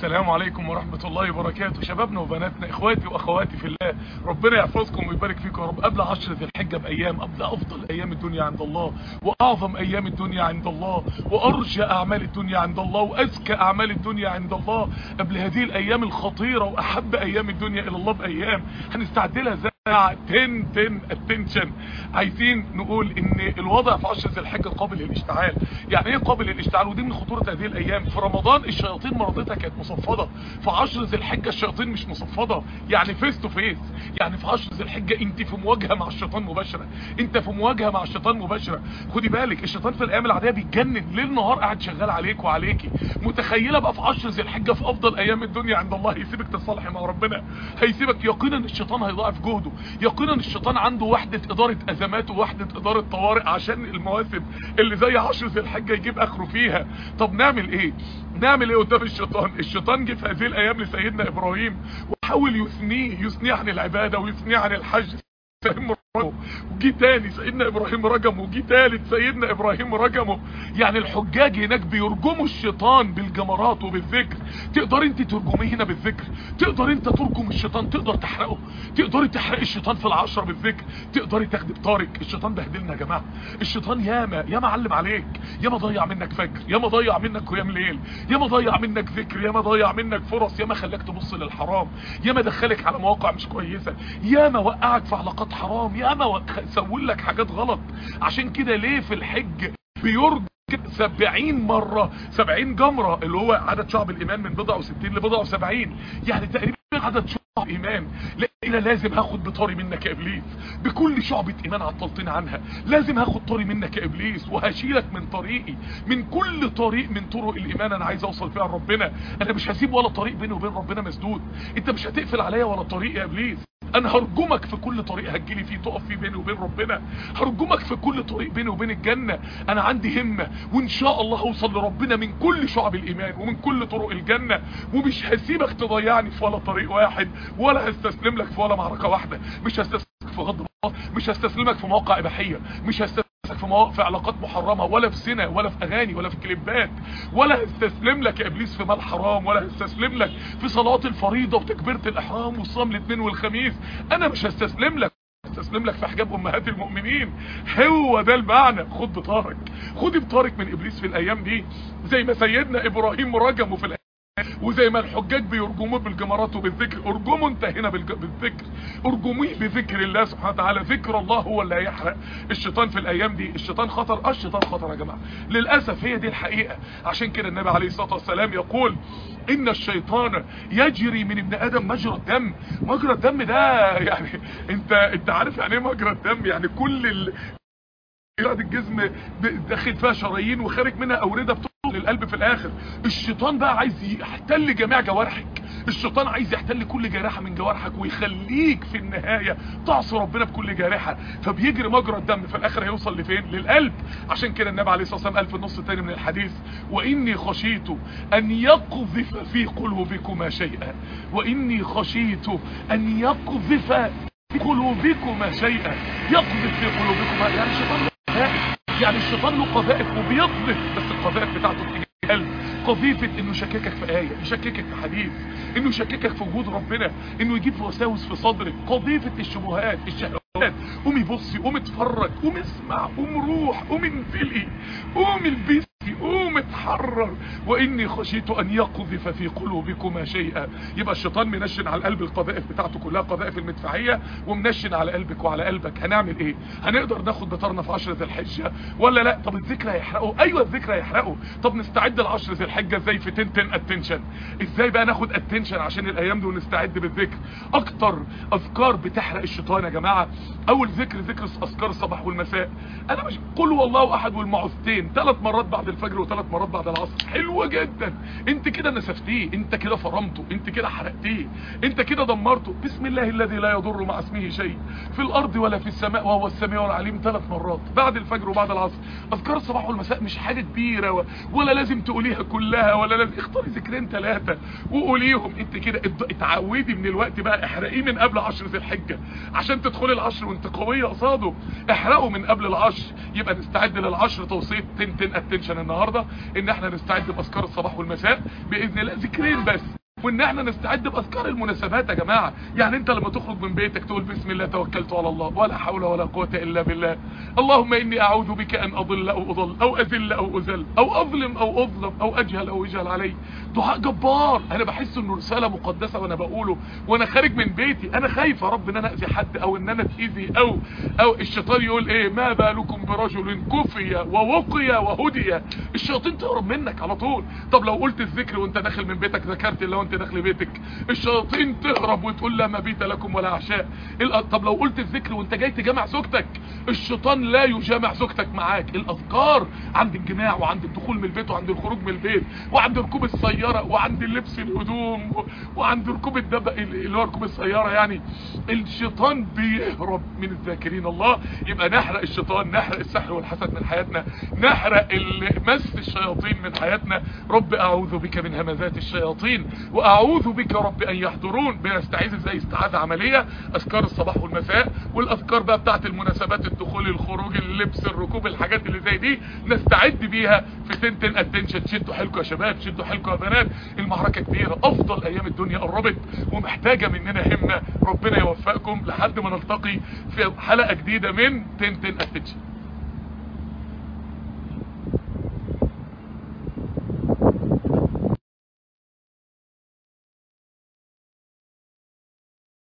السلام عليكم ورحمة الله وبركاته شبابنا وبناتنا اخواتي واخواتي في الله ربنا يحفظكم ويبارك فيكم يا رب قبل عشر ذي الحجة بايام قبل افضل ايام الدنيا عند الله واعظم ايام الدنيا عند الله وارجى اعمال الدنيا عند الله وازكى اعمال الدنيا عند الله قبل هذه الايام الخطيرة واحب ايام الدنيا الى الله بايام هنستعد لها ازاي تن تن اتنشن عايزين نقول ان الوضع في عشر ذي الحجة قابل للاشتعال يعني ايه قابل للاشتعال ودي من خطورة هذه الايام في رمضان الشياطين مرضتها كانت مصفدة في عشر ذي الحجة الشياطين مش مصفدة يعني فيس تو فيس يعني في عشر ذي الحجة انت في مواجهة مع الشيطان مباشرة انت في مواجهة مع الشيطان مباشرة خدي بالك الشيطان في الايام العادية بيتجنن ليل نهار قاعد شغال عليك وعليكي متخيلة بقى في عشر ذي الحجة في افضل ايام الدنيا عند الله هيسيبك تصالحي مع ربنا هيسيبك يقينا الشيطان هيضاعف جهده يقينا الشيطان عنده وحدة ادارة ازمات ووحدة ادارة طوارئ عشان المواسم اللي زي عشر ذي الحجة يجيب اخره فيها طب نعمل ايه نعمل ايه قدام الشيطان الشيطان جه في هذه الايام لسيدنا ابراهيم وحاول يثنيه يثنيه عن العبادة ويثنيه عن الحج وجي تاني سيدنا ابراهيم رجمه وجي تالت سيدنا ابراهيم رجمه يعني الحجاج هناك بيرجموا الشيطان بالجمرات وبالذكر تقدر انت ترجميه هنا بالذكر تقدر انت ترجم الشيطان تقدر تحرقه تقدري تحرقي الشيطان في العشرة بالذكر تقدري تاخدي بطارك الشيطان بهدلنا يا جماعه الشيطان ياما ياما علم عليك ياما ضيع منك فجر ياما ضيع منك قيام ليل ياما ضيع منك ذكر ياما ضيع منك فرص ياما خلاك تبص للحرام ياما دخلك على مواقع مش كويسه ياما وقعك في علاقات حرام ياما سوي لك حاجات غلط عشان كده ليه في الحج بيرجع سبعين مرة سبعين جمرة اللي هو عدد شعب الايمان من بضع وستين لبضع وسبعين يعني تقريبا عدد شعب ايمان لا لازم هاخد بطاري منك يا ابليس بكل شعبة ايمان عطلتين عنها لازم هاخد طاري منك يا ابليس وهشيلك من طريقي من كل طريق من طرق الايمان انا عايز اوصل فيها لربنا انا مش هسيب ولا طريق بيني وبين ربنا مسدود انت مش هتقفل عليا ولا طريق يا ابليس انا هرجمك في كل طريق هتجيلي فيه تقف فيه بيني وبين ربنا هرجمك في كل طريق بيني وبين الجنة انا عندي همة وان شاء الله هوصل لربنا من كل شعب الايمان ومن كل طرق الجنة ومش هسيبك تضيعني في ولا طريق واحد ولا هستسلم لك في ولا معركة واحدة مش هستسلمك في غض مش هستسلمك في مواقع اباحية مش هستسلمك في مواقع في علاقات محرمة ولا في سنة ولا في اغاني ولا في كليبات ولا هستسلم لك يا ابليس في مال حرام ولا هستسلم لك في صلاة الفريضة وتكبيرة الاحرام والصوم الاثنين والخميس انا مش هستسلم لك استسلم لك في حجاب امهات المؤمنين هو ده المعنى خد بطارك خد بطارك من ابليس في الايام دي زي ما سيدنا ابراهيم رجمه في الايام وزي ما الحجاج بيرجموه بالجمرات وبالذكر ارجموا انت هنا بالذكر ارجموه بذكر الله سبحانه وتعالى ذكر الله هو اللي هيحرق الشيطان في الايام دي الشيطان خطر اه الشيطان خطر يا جماعه للاسف هي دي الحقيقه عشان كده النبي عليه الصلاه والسلام يقول ان الشيطان يجري من ابن ادم مجرى الدم مجرى الدم ده يعني انت انت عارف يعني ايه مجرى الدم يعني كل ال... الجسم داخل فيها شرايين وخارج منها اورده بتوصل للقلب في الاخر الشيطان بقى عايز يحتل جميع جوارحك الشيطان عايز يحتل كل جارحة من جوارحك ويخليك في النهاية تعصي ربنا بكل جارحة فبيجري مجرى الدم في الاخر هيوصل لفين للقلب عشان كده النبي عليه الصلاة والسلام قال في النص الثاني من الحديث واني خشيت ان يقذف في قلوبكما شيئا واني خشيت ان يقذف في قلوبكما شيئا يقذف في قلوبكما يعني الشيطان يعني الشيطان له قذائف وبيقذف بس القذائف بتاعته بتيجي القلب قذيفة انه يشككك في آية يشككك في حديث انه يشككك في وجود ربنا انه يجيب وساوس في صدرك قذيفة الشبهات الشهوات قوم بصي قوم اتفرج قوم اسمع قوم روح قوم انفلقي قوم البسي قوم اتحرر واني خشيت ان يقذف في قلوبكما شيئا يبقى الشيطان منشن على القلب القذائف بتاعته كلها قذائف المدفعيه ومنشن على قلبك وعلى قلبك هنعمل ايه هنقدر ناخد بطارنا في عشرة الحجه ولا لا طب الذكر هيحرقه ايوه الذكر هيحرقه طب نستعد لعشرة الحجه ازاي في تنتن اتنشن ازاي بقى ناخد اتنشن عشان الايام دي ونستعد بالذكر اكتر اذكار بتحرق الشيطان يا جماعه اول ذكر ذكر اذكار الصباح والمساء انا مش قل والله احد والمعوذتين ثلاث مرات بعد الفجر وثلاث مرات بعد العصر حلوة جدا انت كده نسفتيه انت كده فرمته انت كده حرقتيه انت كده دمرته بسم الله الذي لا يضر مع اسمه شيء في الارض ولا في السماء وهو السميع العليم ثلاث مرات بعد الفجر وبعد العصر اذكار الصباح والمساء مش حاجة كبيرة و... ولا لازم تقوليها كلها ولا لازم اختاري ذكرين ثلاثة وقوليهم انت كده اتعودي من الوقت بقى احرقيه من قبل عشرة الحجة عشان تدخلي العشر وانت قوية قصاده احرقه من قبل العشر يبقى نستعد للعشر توصية تنتن اتنشن النهاردة ان احنا نستعد باذكار الصباح والمساء باذن الله ذكرين بس وان احنا نستعد باذكار المناسبات يا جماعه يعني انت لما تخرج من بيتك تقول بسم الله توكلت على الله ولا حول ولا قوه الا بالله اللهم اني اعوذ بك ان اضل او اضل او اذل او اذل او اظلم او اظلم او اجهل او يجهل علي دعاء جبار انا بحس انه رساله مقدسه وانا بقوله وانا خارج من بيتي انا خايف يا رب ان انا اذي حد او ان انا اتاذي او او الشيطان يقول ايه ما بالكم برجل كفي ووقي وهدي الشياطين تهرب منك على طول طب لو قلت الذكر وانت داخل من بيتك ذكرت الله وانت داخل بيتك الشياطين تهرب وتقول لا مبيت لكم ولا عشاء طب لو قلت الذكر وانت جاي تجمع زوجتك الشيطان لا يجامع زوجتك معاك الاذكار عند الجماع وعند الدخول من البيت وعند الخروج من البيت وعند ركوب السياره وعند لبس الهدوم وعند ركوب الدبق اللي هو ركوب السياره يعني الشيطان بيهرب من الذاكرين الله يبقى نحرق الشيطان نحرق السحر والحسد من حياتنا نحرق مس الشياطين من حياتنا رب اعوذ بك من همزات الشياطين واعوذ بك رب ان يحضرون بنستعيذ ازاي استعاذه عمليه اذكار الصباح والمساء والاذكار بقى بتاعت المناسبات الدخول الخروج اللبس الركوب الحاجات اللي زي دي نستعد بيها في تنتن اتنشن شدوا حيلكم يا شباب شدوا حيلكم يا بنات المعركه كبيره افضل ايام الدنيا قربت ومحتاجه مننا همه ربنا يوفقكم لحد ما نلتقي في حلقه جديده من تنتن اتنشن